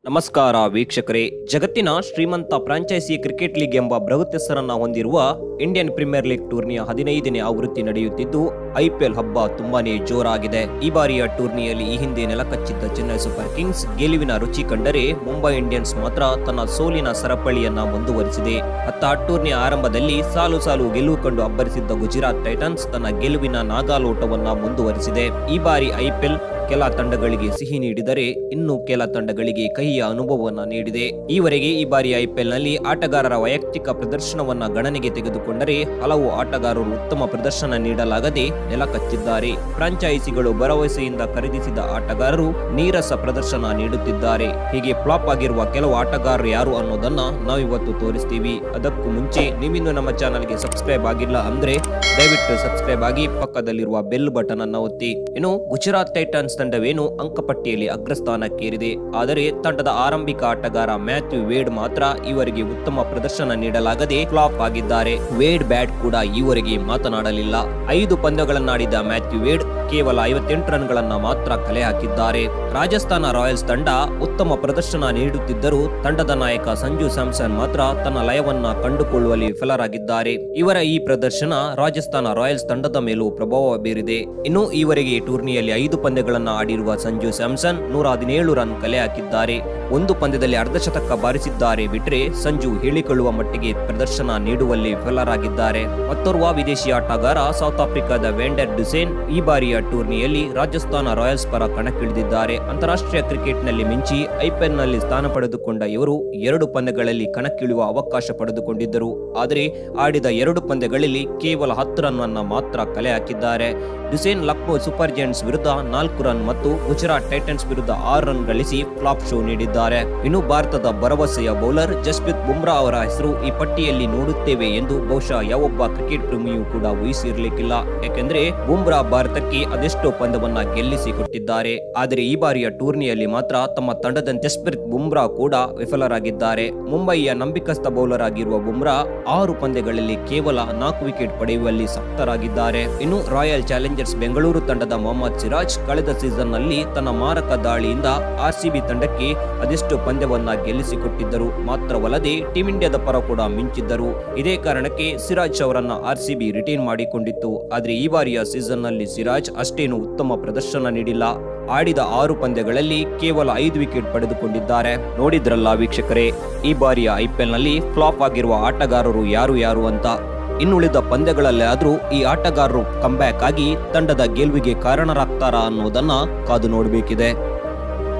ನಮಸ್ಕಾರ ವೀಕ್ಷಕರೇ ಜಗತ್ತಿನ ಶ್ರೀಮಂತ ಫ್ರಾಂಚೈಸಿ ಕ್ರಿಕೆಟ್ ಲೀಗ್ ಎಂಬ ಬೃಹತ್ ಹೆಸರನ್ನ ಹೊಂದಿರುವ ಇಂಡಿಯನ್ ಪ್ರೀಮಿಯರ್ ಲೀಗ್ ಟೂರ್ನಿಯ ಹದಿನೈದನೇ ಆವೃತ್ತಿ ನಡೆಯುತ್ತಿದ್ದು ಐಪಿಎಲ್ ಹಬ್ಬ ತುಂಬಾನೇ ಜೋರಾಗಿದೆ ಈ ಬಾರಿಯ ಟೂರ್ನಿಯಲ್ಲಿ ಈ ಹಿಂದೆ ನೆಲಕಚ್ಚಿದ್ದ ಚೆನ್ನೈ ಸೂಪರ್ ಕಿಂಗ್ಸ್ ಗೆಲುವಿನ ರುಚಿ ಕಂಡರೆ ಮುಂಬೈ ಇಂಡಿಯನ್ಸ್ ಮಾತ್ರ ತನ್ನ ಸೋಲಿನ ಸರಪಳಿಯನ್ನ ಮುಂದುವರಿಸಿದೆ ಅತ್ತ ಟೂರ್ನಿಯ ಆರಂಭದಲ್ಲಿ ಸಾಲು ಸಾಲು ಗೆಲುವು ಕಂಡು ಅಬ್ಬರಿಸಿದ್ದ ಗುಜರಾತ್ ಟೈಟನ್ಸ್ ತನ್ನ ಗೆಲುವಿನ ನಾಗಾಲೋಟವನ್ನ ಮುಂದುವರಿಸಿದೆ ಈ ಬಾರಿ ಐಪಿಎಲ್ ಕೆಲ ತಂಡಗಳಿಗೆ ಸಿಹಿ ನೀಡಿದರೆ ಇನ್ನು ಕೆಲ ತಂಡಗಳಿಗೆ ಕಹಿಯ ಅನುಭವವನ್ನ ನೀಡಿದೆ ಈವರೆಗೆ ಈ ಬಾರಿ ಐಪಿಎಲ್ ನಲ್ಲಿ ಆಟಗಾರರ ವೈಯಕ್ತಿಕ ಪ್ರದರ್ಶನವನ್ನ ಗಣನೆಗೆ ತೆಗೆದುಕೊಂಡರೆ ಹಲವು ಆಟಗಾರರು ಉತ್ತಮ ಪ್ರದರ್ಶನ ನೀಡಲಾಗದೆ ನೆಲಕಚ್ಚಿದ್ದಾರೆ ಫ್ರಾಂಚೈಸಿಗಳು ಭರವಸೆಯಿಂದ ಖರೀದಿಸಿದ ಆಟಗಾರರು ನೀರಸ ಪ್ರದರ್ಶನ ನೀಡುತ್ತಿದ್ದಾರೆ ಹೀಗೆ ಫ್ಲಾಪ್ ಆಗಿರುವ ಕೆಲವು ಆಟಗಾರರು ಯಾರು ಅನ್ನೋದನ್ನ ನಾವಿವತ್ತು ತೋರಿಸ್ತೀವಿ ಅದಕ್ಕೂ ಮುಂಚೆ ನೀವಿನ್ನು ನಮ್ಮ ಚಾನಲ್ಗೆ ಸಬ್ಸ್ಕ್ರೈಬ್ ಆಗಿಲ್ಲ ಅಂದ್ರೆ ದಯವಿಟ್ಟು ಸಬ್ಸ್ಕ್ರೈಬ್ ಆಗಿ ಪಕ್ಕದಲ್ಲಿರುವ ಬೆಲ್ ಬಟನ್ ಅನ್ನ ಒತ್ತಿ ಇನ್ನು ಗುಜರಾತ್ ಟೈಟನ್ಸ್ ತಂಡವೇನು ಅಂಕಪಟ್ಟಿಯಲ್ಲಿ ಅಗ್ರಸ್ಥಾನಕ್ಕೇರಿದೆ ಆದರೆ ತಂಡದ ಆರಂಭಿಕ ಆಟಗಾರ ಮ್ಯಾಥ್ಯೂ ವೇಡ್ ಮಾತ್ರ ಈವರೆಗೆ ಉತ್ತಮ ಪ್ರದರ್ಶನ ನೀಡಲಾಗದೆ ಫ್ಲಾಪ್ ಆಗಿದ್ದಾರೆ ವೇಡ್ ಬ್ಯಾಟ್ ಕೂಡ ಈವರೆಗೆ ಮಾತನಾಡಲಿಲ್ಲ ಐದು ಪಂದ್ಯಗಳನ್ನಾಡಿದ ಮ್ಯಾಥ್ಯೂ ವೇಡ್ ಕೇವಲ ಐವತ್ತೆಂಟು ರನ್ಗಳನ್ನ ಮಾತ್ರ ಕಲೆ ಹಾಕಿದ್ದಾರೆ ರಾಜಸ್ಥಾನ ರಾಯಲ್ಸ್ ತಂಡ ಉತ್ತಮ ಪ್ರದರ್ಶನ ನೀಡುತ್ತಿದ್ದರೂ ತಂಡದ ನಾಯಕ ಸಂಜು ಸ್ಯಾಮ್ಸನ್ ಮಾತ್ರ ತನ್ನ ಲಯವನ್ನ ಕಂಡುಕೊಳ್ಳುವಲ್ಲಿ ವಿಫಲರಾಗಿದ್ದಾರೆ ಇವರ ಈ ಪ್ರದರ್ಶನ ರಾಜಸ್ಥಾನ ರಾಯಲ್ಸ್ ತಂಡದ ಮೇಲೂ ಪ್ರಭಾವ ಬೀರಿದೆ ಇನ್ನು ಈವರೆಗೆ ಈ ಟೂರ್ನಿಯಲ್ಲಿ ಐದು ಪಂದ್ಯಗಳನ್ನ ಆಡಿರುವ ಸಂಜು ಸ್ಯಾಮ್ಸನ್ ನೂರ ಹದಿನೇಳು ರನ್ ಕಲೆ ಹಾಕಿದ್ದಾರೆ ಒಂದು ಪಂದ್ಯದಲ್ಲಿ ಅರ್ಧಶತಕ ಬಾರಿಸಿದ್ದಾರೆ ಬಿಟ್ರೆ ಸಂಜು ಹೇಳಿಕೊಳ್ಳುವ ಮಟ್ಟಿಗೆ ಪ್ರದರ್ಶನ ನೀಡುವಲ್ಲಿ ವಿಫಲರಾಗಿದ್ದಾರೆ ಮತ್ತೋರ್ವ ವಿದೇಶಿ ಆಟಗಾರ ಸೌತ್ ಆಫ್ರಿಕಾದ ವೆಂಡರ್ ಡುಸೇನ್ ಈ ಬಾರಿಯ ಟೂರ್ನಿಯಲ್ಲಿ ರಾಜಸ್ಥಾನ ರಾಯಲ್ಸ್ ಪರ ಕಣಕ್ಕಿಳಿದಿದ್ದಾರೆ ಅಂತಾರಾಷ್ಟ್ರೀಯ ಕ್ರಿಕೆಟ್ನಲ್ಲಿ ಮಿಂಚಿ ಐಪಿಎಲ್ ನಲ್ಲಿ ಸ್ಥಾನ ಪಡೆದುಕೊಂಡ ಇವರು ಎರಡು ಪಂದ್ಯಗಳಲ್ಲಿ ಕಣಕ್ಕಿಳಿಯುವ ಅವಕಾಶ ಪಡೆದುಕೊಂಡಿದ್ದರು ಆದರೆ ಆಡಿದ ಎರಡು ಪಂದ್ಯಗಳಲ್ಲಿ ಕೇವಲ ಹತ್ತು ರನ್ ಅನ್ನ ಮಾತ್ರ ಕಲೆ ಹಾಕಿದ್ದಾರೆ ಡುಸೇನ್ ಲಕ್ನೋ ಸೂಪರ್ ಜೈಂಟ್ಸ್ ವಿರುದ್ಧ ನಾಲ್ಕು ರನ್ ಮತ್ತು ಗುಜರಾತ್ ಟೈಟನ್ಸ್ ವಿರುದ್ಧ ಆರು ರನ್ ಗಳಿಸಿ ಫ್ಲಾಪ್ ಶೋ ನೀಡಿದ್ದಾರೆ ಇನ್ನು ಭಾರತದ ಭರವಸೆಯ ಬೌಲರ್ ಜಸ್ಪ್ರೀತ್ ಬುಮ್ರಾ ಅವರ ಹೆಸರು ಈ ಪಟ್ಟಿಯಲ್ಲಿ ನೋಡುತ್ತೇವೆ ಎಂದು ಬಹುಶಃ ಯಾವೊಬ್ಬ ಕ್ರಿಕೆಟ್ ಪ್ರೇಮಿಯೂ ಕೂಡ ಊಹಿಸಿರ್ಲಿಕ್ಕಿಲ್ಲ ಯಾಕೆಂದ್ರೆ ಬುಮ್ರಾ ಭಾರತಕ್ಕೆ ಅದೆಷ್ಟೋ ಪಂದ್ಯವನ್ನ ಗೆಲ್ಲಿಸಿ ಕೊಟ್ಟಿದ್ದಾರೆ ಆದರೆ ಈ ಬಾರಿಯ ಟೂರ್ನಿಯಲ್ಲಿ ಮಾತ್ರ ತಮ್ಮ ತಂಡದ ಜಸ್ಪ್ರೀತ್ ಬುಮ್ರಾ ಕೂಡ ವಿಫಲರಾಗಿದ್ದಾರೆ ಮುಂಬಯಿಯ ನಂಬಿಕಸ್ಥ ಬೌಲರ್ ಆಗಿರುವ ಬುಮ್ರಾ ಆರು ಪಂದ್ಯಗಳಲ್ಲಿ ಕೇವಲ ನಾಲ್ಕು ವಿಕೆಟ್ ಪಡೆಯುವಲ್ಲಿ ಸಕ್ತರಾಗಿದ್ದಾರೆ ಇನ್ನು ರಾಯಲ್ ಚಾಲೆಂಜರ್ಸ್ ಬೆಂಗಳೂರು ತಂಡದ ಮೊಹಮ್ಮದ್ ಸಿರಾಜ್ ಕಳೆದ ಸೀಸನ್ ನಲ್ಲಿ ತನ್ನ ಮಾರಕ ದಾಳಿಯಿಂದ ಆರ್ಸಿಬಿ ತಂಡಕ್ಕೆ ಅದೆಷ್ಟು ಪಂದ್ಯವನ್ನ ಗೆಲ್ಲಿಸಿಕೊಟ್ಟಿದ್ದರು ಮಾತ್ರವಲ್ಲದೆ ಟೀಂ ಇಂಡಿಯಾದ ಪರ ಕೂಡ ಮಿಂಚಿದ್ದರು ಇದೇ ಕಾರಣಕ್ಕೆ ಸಿರಾಜ್ ಅವರನ್ನ ಆರ್ಸಿಬಿ ರಿಟೈನ್ ಮಾಡಿಕೊಂಡಿತ್ತು ಆದ್ರೆ ಈ ಬಾರಿಯ ಸೀಸನ್ ನಲ್ಲಿ ಸಿರಾಜ್ ಅಷ್ಟೇನು ಉತ್ತಮ ಪ್ರದರ್ಶನ ನೀಡಿಲ್ಲ ಆಡಿದ ಆರು ಪಂದ್ಯಗಳಲ್ಲಿ ಕೇವಲ ಐದು ವಿಕೆಟ್ ಪಡೆದುಕೊಂಡಿದ್ದಾರೆ ನೋಡಿದ್ರಲ್ಲ ವೀಕ್ಷಕರೇ ಈ ಬಾರಿಯ ಐಪಿಎಲ್ ನಲ್ಲಿ ಫ್ಲಾಪ್ ಆಗಿರುವ ಆಟಗಾರರು ಯಾರು ಯಾರು ಅಂತ ಇನ್ನುಳಿದ ಪಂದ್ಯಗಳಲ್ಲಿ ಆದ್ರೂ ಈ ಆಟಗಾರರು ಕಂಬ್ಯಾಕ್ ಆಗಿ ತಂಡದ ಗೆಲುವಿಗೆ ಕಾರಣರಾಗ್ತಾರಾ ಅನ್ನೋದನ್ನ ಕಾದು ನೋಡಬೇಕಿದೆ